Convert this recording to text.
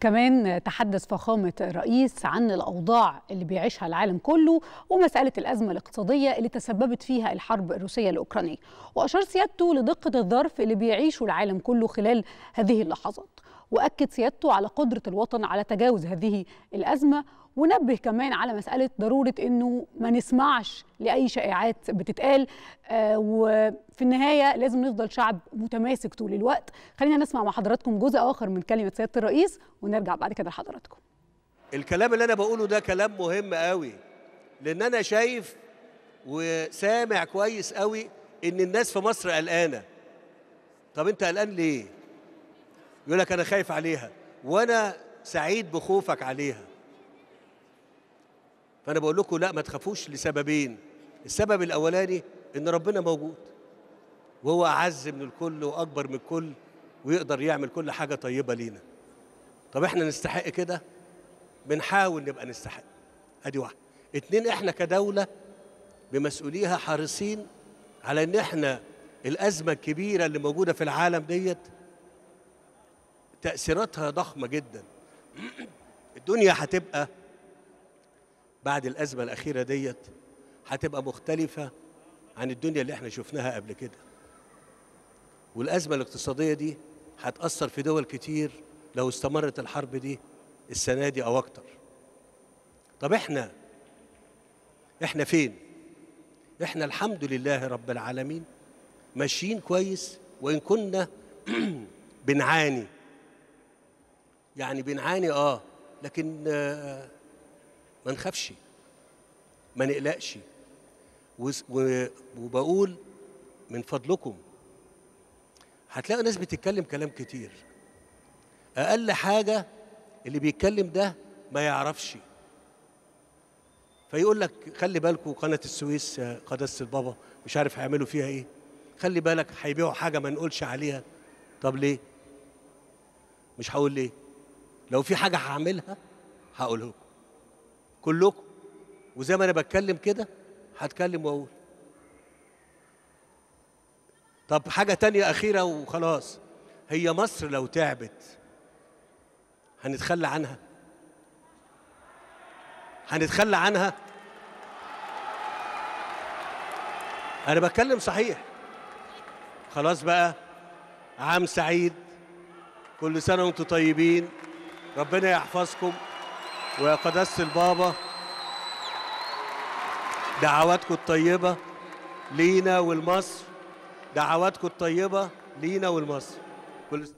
كمان تحدث فخامة الرئيس عن الأوضاع اللي بيعيشها العالم كله ومسألة الأزمة الاقتصادية اللي تسببت فيها الحرب الروسية الأوكرانية وأشار سيادته لدقة الظرف اللي بيعيشه العالم كله خلال هذه اللحظات وأكد سيادته على قدرة الوطن على تجاوز هذه الأزمة ونبه كمان على مسألة ضرورة أنه ما نسمعش لأي شائعات بتتقال آه وفي النهاية لازم نفضل شعب متماسك طول الوقت خلينا نسمع مع حضراتكم جزء آخر من كلمة سيادة الرئيس ونرجع بعد كده لحضراتكم الكلام اللي أنا بقوله ده كلام مهم قوي لأن أنا شايف وسامع كويس قوي إن الناس في مصر قلقانة طب أنت قلقان ليه؟ يقول لك أنا خايف عليها وأنا سعيد بخوفك عليها فانا بقول لكم لا ما تخافوش لسببين السبب الاولاني ان ربنا موجود وهو اعز من الكل واكبر من الكل ويقدر يعمل كل حاجه طيبه لينا طب احنا نستحق كده بنحاول نبقى نستحق ادي واحده اتنين احنا كدوله بمسؤوليها حريصين على ان احنا الازمه الكبيره اللي موجوده في العالم ديت تاثيراتها ضخمه جدا الدنيا هتبقى بعد الأزمة الأخيرة ديت هتبقى مختلفة عن الدنيا اللي احنا شفناها قبل كده والأزمة الاقتصادية دي هتأثر في دول كتير لو استمرت الحرب دي السنة دي أو أكتر طب احنا احنا فين؟ احنا الحمد لله رب العالمين ماشيين كويس وإن كنا بنعاني يعني بنعاني اه لكن آه ما نخافش ما نقلقش وبقول من فضلكم هتلاقوا ناس بتتكلم كلام كتير اقل حاجه اللي بيتكلم ده ما يعرفش فيقول لك خلي بالكم قناه السويس قداسه البابا مش عارف هيعملوا فيها ايه خلي بالك هيبيعوا حاجه ما نقولش عليها طب ليه مش هقول ليه لو في حاجه هعملها هقولها لكم كلكم وزي ما انا بتكلم كده هتكلم واقول طب حاجة تانية أخيرة وخلاص هي مصر لو تعبت هنتخلى عنها هنتخلى عنها أنا بتكلم صحيح خلاص بقى عام سعيد كل سنة وانتم طيبين ربنا يحفظكم ويا قداسة البابا دعواتكم الطيبة لينا ولمصر دعواتكم الطيبة لينا ولمصر كل